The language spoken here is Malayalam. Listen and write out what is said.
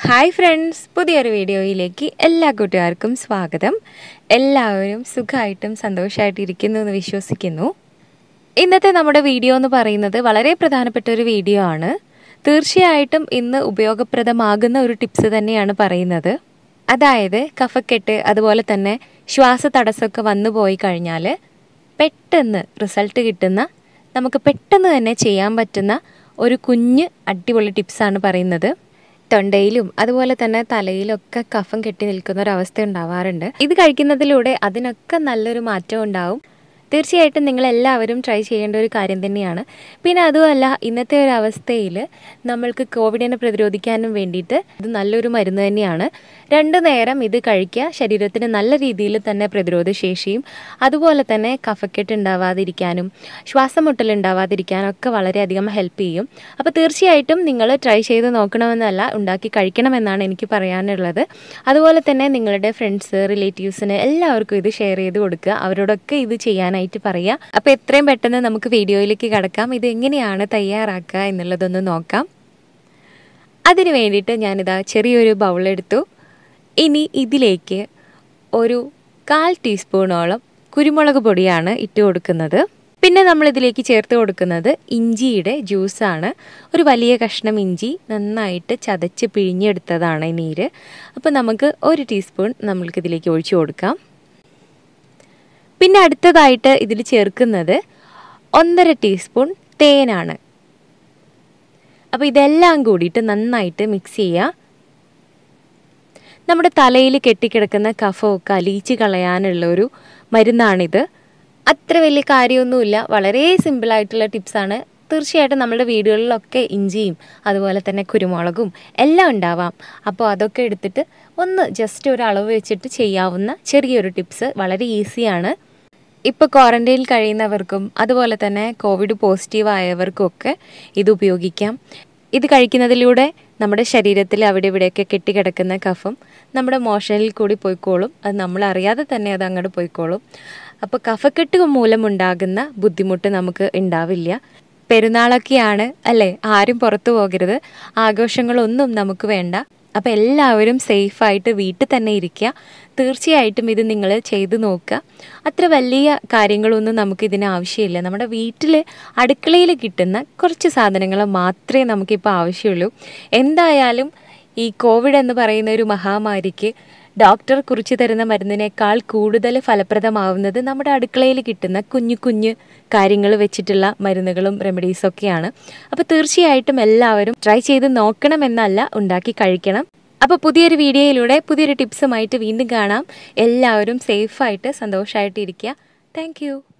ഹായ് ഫ്രണ്ട്സ് പുതിയൊരു വീഡിയോയിലേക്ക് എല്ലാ കൂട്ടുകാർക്കും സ്വാഗതം എല്ലാവരും സുഖമായിട്ടും സന്തോഷമായിട്ടും ഇരിക്കുന്നു എന്ന് വിശ്വസിക്കുന്നു ഇന്നത്തെ നമ്മുടെ വീഡിയോ എന്ന് പറയുന്നത് വളരെ പ്രധാനപ്പെട്ട ഒരു വീഡിയോ ആണ് തീർച്ചയായിട്ടും ഇന്ന് ഉപയോഗപ്രദമാകുന്ന ഒരു ടിപ്സ് തന്നെയാണ് പറയുന്നത് അതായത് കഫക്കെട്ട് അതുപോലെ തന്നെ ശ്വാസ തടസ്സമൊക്കെ വന്നു പോയി കഴിഞ്ഞാൽ പെട്ടെന്ന് റിസൾട്ട് കിട്ടുന്ന നമുക്ക് പെട്ടെന്ന് തന്നെ ചെയ്യാൻ പറ്റുന്ന ഒരു കുഞ്ഞ് അടിപൊളി ടിപ്സാണ് പറയുന്നത് തൊണ്ടയിലും അതുപോലെ തന്നെ തലയിലൊക്കെ കഫം കെട്ടി നിൽക്കുന്ന ഒരു അവസ്ഥ ഉണ്ടാവാറുണ്ട് ഇത് കഴിക്കുന്നതിലൂടെ അതിനൊക്കെ നല്ലൊരു മാറ്റം ഉണ്ടാവും തീർച്ചയായിട്ടും നിങ്ങൾ എല്ലാവരും ട്രൈ ചെയ്യേണ്ട ഒരു കാര്യം തന്നെയാണ് പിന്നെ അതുമല്ല ഇന്നത്തെ ഒരു അവസ്ഥയിൽ നമ്മൾക്ക് കോവിഡിനെ പ്രതിരോധിക്കാനും വേണ്ടിയിട്ട് ഇത് നല്ലൊരു മരുന്ന് തന്നെയാണ് രണ്ട് നേരം ഇത് കഴിക്കുക ശരീരത്തിന് നല്ല രീതിയിൽ തന്നെ പ്രതിരോധ ശേഷിയും അതുപോലെ തന്നെ കഫക്കെട്ട് ഉണ്ടാവാതിരിക്കാനും ശ്വാസം മുട്ടൽ ഉണ്ടാവാതിരിക്കാനും ഒക്കെ വളരെയധികം ഹെൽപ്പ് ചെയ്യും അപ്പോൾ തീർച്ചയായിട്ടും നിങ്ങൾ ട്രൈ ചെയ്ത് നോക്കണമെന്നല്ല ഉണ്ടാക്കി കഴിക്കണമെന്നാണ് എനിക്ക് പറയാനുള്ളത് അതുപോലെ തന്നെ നിങ്ങളുടെ ഫ്രണ്ട്സ് റിലേറ്റീവ്സിന് എല്ലാവർക്കും ഇത് ഷെയർ ചെയ്ത് കൊടുക്കുക അവരോടൊക്കെ ഇത് ചെയ്യാനായിട്ട് പറയുക അപ്പോൾ എത്രയും പെട്ടെന്ന് നമുക്ക് വീഡിയോയിലേക്ക് കടക്കാം ഇത് എങ്ങനെയാണ് തയ്യാറാക്കുക എന്നുള്ളതൊന്ന് നോക്കാം അതിന് വേണ്ടിയിട്ട് ഞാനിതാ ചെറിയൊരു ബൗളെടുത്തു ഇനി ഇതിലേക്ക് ഒരു കാൽ ടീസ്പൂണോളം കുരുമുളക് പൊടിയാണ് ഇട്ട് കൊടുക്കുന്നത് പിന്നെ നമ്മൾ ഇതിലേക്ക് ചേർത്ത് കൊടുക്കുന്നത് ഇഞ്ചിയുടെ ജ്യൂസാണ് ഒരു വലിയ കഷ്ണം ഇഞ്ചി നന്നായിട്ട് ചതച്ച് പിഴിഞ്ഞെടുത്തതാണ് ഈ നീര് അപ്പോൾ നമുക്ക് ഒരു ടീസ്പൂൺ നമ്മൾക്ക് ഇതിലേക്ക് ഒഴിച്ചു കൊടുക്കാം പിന്നെ അടുത്തതായിട്ട് ഇതിൽ ചേർക്കുന്നത് ഒന്നര ടീസ്പൂൺ തേനാണ് അപ്പോൾ ഇതെല്ലാം കൂടിയിട്ട് നന്നായിട്ട് മിക്സ് ചെയ്യുക നമ്മുടെ തലയിൽ കെട്ടിക്കിടക്കുന്ന കഫമൊക്കെ അലിയിച്ച് കളയാനുള്ള ഒരു മരുന്നാണിത് അത്ര വലിയ കാര്യമൊന്നുമില്ല വളരെ സിമ്പിളായിട്ടുള്ള ടിപ്സാണ് തീർച്ചയായിട്ടും നമ്മുടെ വീടുകളിലൊക്കെ ഇഞ്ചിയും അതുപോലെ തന്നെ കുരുമുളകും എല്ലാം ഉണ്ടാവാം അപ്പോൾ അതൊക്കെ എടുത്തിട്ട് ഒന്ന് ജസ്റ്റ് ഒരു അളവ് വെച്ചിട്ട് ചെയ്യാവുന്ന ചെറിയൊരു ടിപ്സ് വളരെ ഈസിയാണ് ഇപ്പോൾ ക്വാറൻറ്റൈനിൽ കഴിയുന്നവർക്കും അതുപോലെ തന്നെ കോവിഡ് പോസിറ്റീവ് ആയവർക്കും ഒക്കെ ഇത് ഉപയോഗിക്കാം ഇത് കഴിക്കുന്നതിലൂടെ നമ്മുടെ ശരീരത്തിൽ അവിടെ ഇവിടെയൊക്കെ കെട്ടിക്കിടക്കുന്ന കഫം നമ്മുടെ മോഷനിൽ കൂടി പോയിക്കോളും അത് നമ്മൾ അറിയാതെ തന്നെ അത് അങ്ങോട്ട് പോയിക്കോളും അപ്പോൾ കഫക്കെട്ട് മൂലമുണ്ടാകുന്ന ബുദ്ധിമുട്ട് നമുക്ക് ഉണ്ടാവില്ല പെരുന്നാളൊക്കെയാണ് അല്ലേ ആരും പുറത്തു പോകരുത് ആഘോഷങ്ങളൊന്നും നമുക്ക് വേണ്ട അപ്പോൾ എല്ലാവരും സേഫായിട്ട് വീട്ടിൽ തന്നെ ഇരിക്കുക തീർച്ചയായിട്ടും ഇത് നിങ്ങൾ ചെയ്തു നോക്കുക അത്ര വലിയ കാര്യങ്ങളൊന്നും നമുക്ക് ഇതിന് ആവശ്യമില്ല നമ്മുടെ വീട്ടിൽ അടുക്കളയിൽ കിട്ടുന്ന കുറച്ച് സാധനങ്ങൾ മാത്രമേ നമുക്കിപ്പോൾ ആവശ്യമുള്ളൂ എന്തായാലും ഈ കോവിഡ് എന്ന് പറയുന്ന ഒരു മഹാമാരിക്ക് ഡോക്ടർ കുറിച്ച് തരുന്ന മരുന്നിനേക്കാൾ കൂടുതൽ ഫലപ്രദമാവുന്നത് നമ്മുടെ അടുക്കളയിൽ കിട്ടുന്ന കുഞ്ഞു കുഞ്ഞു കാര്യങ്ങൾ വെച്ചിട്ടുള്ള മരുന്നുകളും റെമഡീസൊക്കെയാണ് അപ്പോൾ തീർച്ചയായിട്ടും എല്ലാവരും ട്രൈ ചെയ്ത് നോക്കണമെന്നല്ല ഉണ്ടാക്കി കഴിക്കണം അപ്പോൾ പുതിയൊരു വീഡിയോയിലൂടെ പുതിയൊരു ടിപ്സുമായിട്ട് വീണ്ടും കാണാം എല്ലാവരും സേഫായിട്ട് സന്തോഷമായിട്ട് ഇരിക്കുക താങ്ക്